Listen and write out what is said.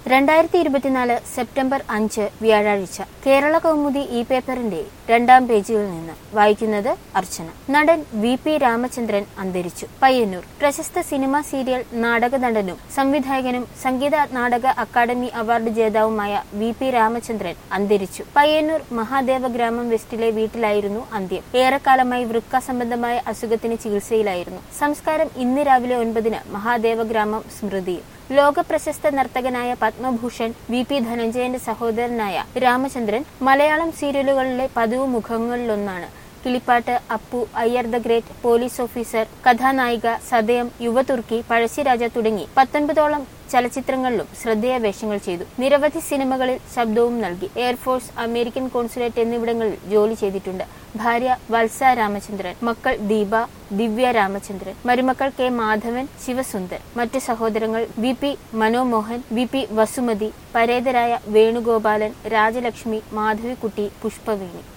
രണ്ടായിരത്തി ഇരുപത്തിനാല് സെപ്റ്റംബർ അഞ്ച് വ്യാഴാഴ്ച കേരള കൗമുദി ഈ പേപ്പറിന്റെ രണ്ടാം പേജിൽ നിന്ന് വായിക്കുന്നത് അർച്ചന നടൻ വി പി രാമചന്ദ്രൻ അന്തരിച്ചു പയ്യന്നൂർ പ്രശസ്ത സിനിമാ സീരിയൽ നാടക നടനും സംവിധായകനും സംഗീത നാടക അക്കാദമി അവാർഡ് ജേതാവുമായ വി പി രാമചന്ദ്രൻ അന്തരിച്ചു പയ്യന്നൂർ മഹാദേവ ഗ്രാമം വെസ്റ്റിലെ വീട്ടിലായിരുന്നു അന്ത്യം ഏറെക്കാലമായി വൃക്ക സംബന്ധമായ അസുഖത്തിന് ചികിത്സയിലായിരുന്നു സംസ്കാരം ഇന്ന് രാവിലെ ഒൻപതിന് മഹാദേവ ഗ്രാമം സ്മൃതിയിൽ ലോക പ്രശസ്ത നർത്തകനായ പത്മഭൂഷൺ വി പി ധനഞ്ജയന്റെ സഹോദരനായ രാമചന്ദ്രൻ മലയാളം സീരിയലുകളിലെ പതിവ് മുഖങ്ങളിലൊന്നാണ് Kilippattu Appu Iyer the great police officer Kathanayika Sadayam Yuvathurki Pazhassiraja തുടങ്ങി പത്തൊൻപതോളം ചലച്ചിത്രങ്ങളിലും ശ്രദ്ധേയ വേഷങ്ങൾ ചെയ്തു നിരവധി സിനിമകളിൽ ശബ്ദവും നൽകി എയർഫോഴ്സ് അമേരിക്കൻ കോൺസുലേറ്റ് എന്നിവിടങ്ങളിൽ ജോലി ചെയ്തിട്ടുണ്ട് ഭാര്യ വത്സ രാമചന്ദ്രൻ മക്കൾ ദീപ ദിവ്യ രാമചന്ദ്രൻ മരുമക്കൾ കെ മാധവൻ ശിവസുന്ദർ മറ്റു സഹോദരങ്ങൾ V P Manomohan V P Vasumathi പരേതരായ വേണുഗോപാലൻ രാജലക്ഷ്മി മാധവിക്കുട്ടി പുഷ്പവേണി